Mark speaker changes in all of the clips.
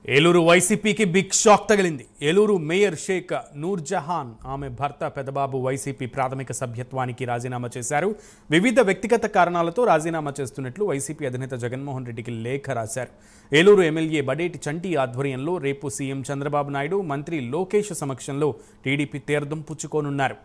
Speaker 1: ఏలూరు వైసీపీకి big shock తగిలింది Eluru mayor Sheikh Nurjahan ఆమె భర్త పెదబాబు వైసీపీ ప్రాథమిక సభ్యత్వానికి రాజీనామా చేశారు వివిధ వ్యక్తిగత కారణాలతో రాజీనామా చేస్తున్నట్లు వైసీపీ అధినేత జగన్మోహన్ రెడ్డికి లేఖ రాశారు ఏలూరు ఎమ్మెల్యే బడేటి చంటి ఆధ్వర్యంలో రేపు సీఎం చంద్రబాబు నాయుడు మంత్రి లోకేష్ సమక్షంలో టీడీపీ తీర్థం పుచ్చుకోనున్నారు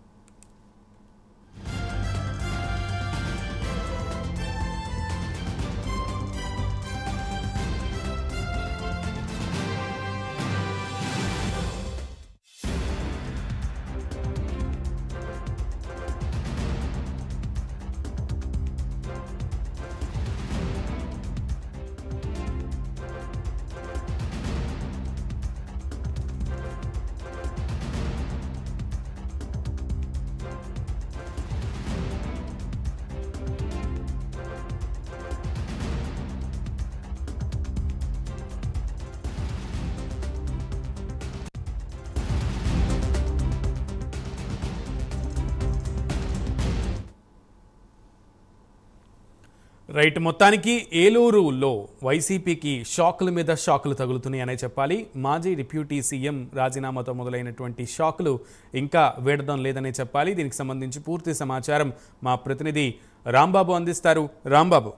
Speaker 1: రైట్ మొత్తానికి ఏలూరులో వైసీపీకి షాకుల మీద షాకులు తగులుతున్నాయనే చెప్పాలి మాజీ డిప్యూటీ సీఎం రాజీనామాతో మొదలైనటువంటి షాకులు ఇంకా వేడడం లేదనే చెప్పాలి దీనికి సంబంధించి పూర్తి సమాచారం మా ప్రతినిధి రాంబాబు అందిస్తారు రాంబాబు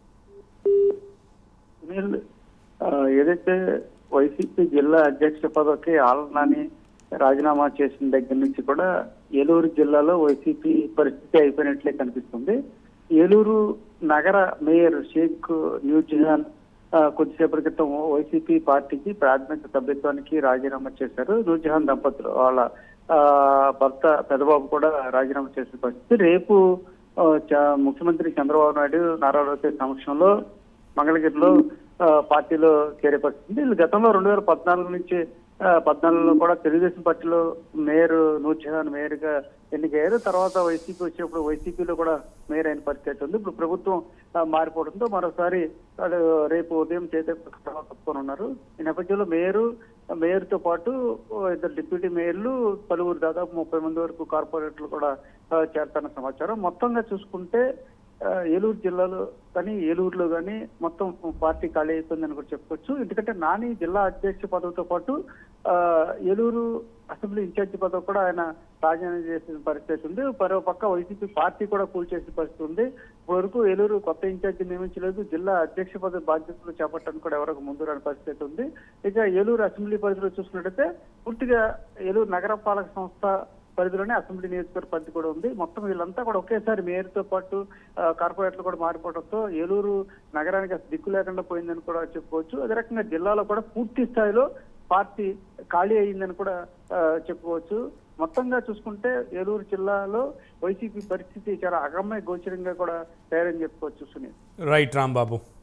Speaker 2: సునీల్ ఆ, ఏదైతే వైసీపీ జిల్లా అధ్యక్ష పదవికి ఆలనాని రాజీనామా చేసిన దగ్గర నుంచి కూడా ఏలూరు జిల్లాలో వైసీపీ పరిస్థితి అయిపోయినట్లే కనిపిస్తుంది ఏలూరు నగర మేయర్ షేక్ న్యూజిహాన్ ఆ, కొద్దిసేపటి క్రితం వైసీపీ పార్టీకి ప్రాథమిక సభ్యత్వానికి రాజీనామా చేశారు నూర్జహాన్ దంపతులు వాళ్ళ ఆ, భర్త పెదబాబు కూడా రాజీనామా చేసిన పరిస్థితి రేపు ఆ, చ- ముఖ్యమంత్రి చంద్రబాబు నాయుడు నారా లోకేష్ సమక్షంలో మంగళగిరిలో ఆ, పార్టీలో చేరే పరిస్థితి ఉంది. వీళ్ళు గతంలో రెండు వేల పద్నాలుగు నుంచి ఆ, పద్నాలుగులో కూడా తెలుగుదేశం పార్టీలో మేయర్ నూర్జహాన్ మేయర్ గా ఎన్నికయ్యారు తర్వాత వైసీపీ వచ్చినప్పుడు వైసీపీలో కూడా మేయర్ అయిన పరిస్థితి ఉంది ఇప్పుడు ప్రభుత్వం ఆ, మారిపోవడంతో మరోసారి వాళ్ళు రేపు ఉదయం చేసే తప్పుకొని ఉన్నారు ఈ నేపథ్యంలో మేయరు మేయర్ తో పాటు ఇద్దరు డిప్యూటీ మేయర్లు పలువురు దాదాపు ముప్పై మంది వరకు కార్పొరేటర్లు కూడా ఆ, చేరతారన్న సమాచారం మొత్తంగా చూసుకుంటే ఆ, ఏలూరు జిల్లాలో కానీ ఏలూరులో కానీ మొత్తం పార్టీ ఖాళీ అయిపోయిందని కూడా చెప్పుకోవచ్చు ఎందుకంటే నాని జిల్లా అధ్యక్ష పదవితో పాటు ఆ, ఏలూరు అసెంబ్లీ ఇన్ఛార్జి పదవి కూడా ఆయన రాజీనామా చేసిన పరిస్థితి ఉంది మరో పక్క వైసీపీ పార్టీ కూడా కూల్చేసిన పరిస్థితి ఉంది ఇప్పటివరకు ఏలూరు కొత్త ఇన్ఛార్జి నియమించలేదు జిల్లా అధ్యక్ష పదవి బాధ్యతలు చేపట్టడానికి కూడా ఎవరికి ముందు రాని పరిస్థితి ఉంది ఇక ఏలూరు అసెంబ్లీ పరిధిలో చూసుకున్నట్టయితే పూర్తిగా ఏలూరు నగరపాలక సంస్థ పరిధిలోనే అసెంబ్లీ నియోజకవర్గ పరిధి కూడా ఉంది మొత్తం వీళ్ళంతా కూడా ఒకేసారి మేయర్ తో పాటు ఆ, కార్పొరేటర్లు కూడా మారిపోవడంతో ఏలూరు నగరానికి అసలు దిక్కు లేకుండా పోయిందని కూడా చెప్పుకోవచ్చు అదే రకంగా జిల్లాలో కూడా పూర్తి స్థాయిలో పార్టీ ఖాళీ అయ్యిందని కూడా ఆ, చెప్పుకోవచ్చు మొత్తంగా చూసుకుంటే ఏలూరు జిల్లాలో వైసీపీ పరిస్థితి చాలా అగమ్య గోచరంగా కూడా తయారని చెప్పుకోవచ్చు సునీల్
Speaker 1: రైట్ రాంబాబు